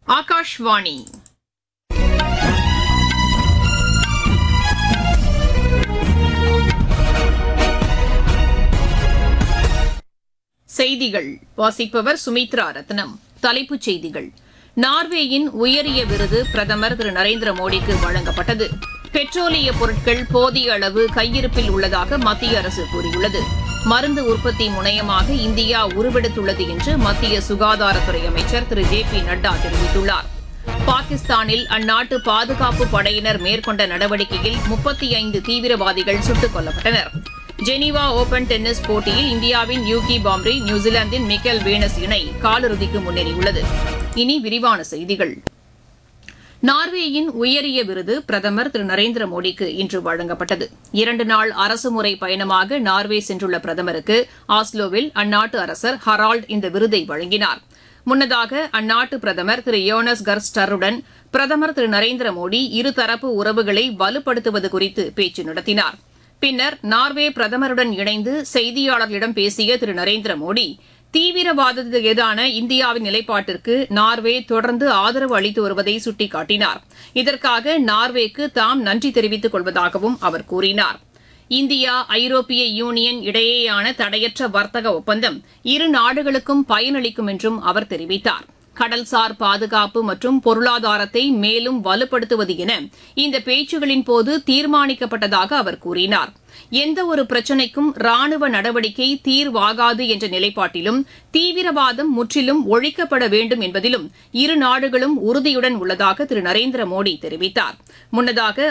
ஆகாஷ்வாணி செய்திகள் வாசிப்பவர் சுமித்ரா ரத்னம் தலைப்புச் செய்திகள் நார்வேயின் உயரிய விருது பிரதமர் திரு நரேந்திர மோடிக்கு வழங்கப்பட்டது பெட்ரோலிய பொருட்கள் போதிய அளவு கையிருப்பில் உள்ளதாக மத்திய அரசு கூறியுள்ளது மருந்து உற்பத்தி முனையமாக இந்தியா உருவெடுத்துள்ளது என்று மத்திய சுகாதாரத்துறை அமைச்சர் திரு ஜே பி நட்டா தெரிவித்துள்ளார் பாகிஸ்தானில் அந்நாட்டு பாதுகாப்பு படையினர் மேற்கொண்ட நடவடிக்கையில் முப்பத்தி ஐந்து தீவிரவாதிகள் சுட்டுக் கொல்லப்பட்டனர் ஜெனீவா ஓபன் டென்னிஸ் போட்டியில் இந்தியாவின் யூகி பாம்ரி நியூசிலாந்தின் மிக்கேல் வீனஸ் இணை காலிறுதிக்கு முன்னேறியுள்ளது இனி விரிவான செய்திகள் நார்வேயின் உயரிய விருது பிரதமர் திரு நரேந்திர மோடிக்கு இன்று வழங்கப்பட்டது இரண்டு நாள் அரசுமுறை பயணமாக நார்வே சென்றுள்ள பிரதமருக்கு ஆஸ்லோவில் அந்நாட்டு அரசர் ஹரால்ட் இந்த விருதை வழங்கினார் முன்னதாக அந்நாட்டு பிரதமர் திரு யோனஸ் கர்ஸ்டருடன் பிரதமர் திரு நரேந்திர மோடி இருதரப்பு உறவுகளை வலுப்படுத்துவது குறித்து பேச்சு நடத்தினார் பின்னர் நார்வே பிரதமருடன் இணைந்து செய்தியாளர்களிடம் பேசிய திரு நரேந்திர மோடி தீவிரவாதத்துக்கு எதிரான இந்தியாவின் நிலைப்பாட்டிற்கு நார்வே தொடர்ந்து ஆதரவு அளித்து வருவதை சுட்டிக்காட்டினார் இதற்காக நார்வேக்கு தாம் நன்றி தெரிவித்துக் கொள்வதாகவும் அவர் கூறினார் இந்தியா ஐரோப்பிய யூனியன் இடையேயான தடையற்ற வர்த்தக ஒப்பந்தம் இரு நாடுகளுக்கும் பயனளிக்கும் என்றும் அவர் தெரிவித்தார் கடல்சார் பாதுகாப்பு மற்றும் பொருளாதாரத்தை மேலும் வலுப்படுத்துவது என இந்த பேச்சுகளின் போது தீர்மானிக்கப்பட்டதாக அவர் கூறினார் எந்த ஒரு பிரச்சினைக்கும் ராணுவ நடவடிக்கை தீர்வாகாது என்ற நிலைப்பாட்டிலும் தீவிரவாதம் முற்றிலும் ஒழிக்கப்பட வேண்டும் என்பதிலும் இரு நாடுகளும் உறுதியுடன் உள்ளதாக திரு நரேந்திர மோடி தெரிவித்தார் முன்னதாக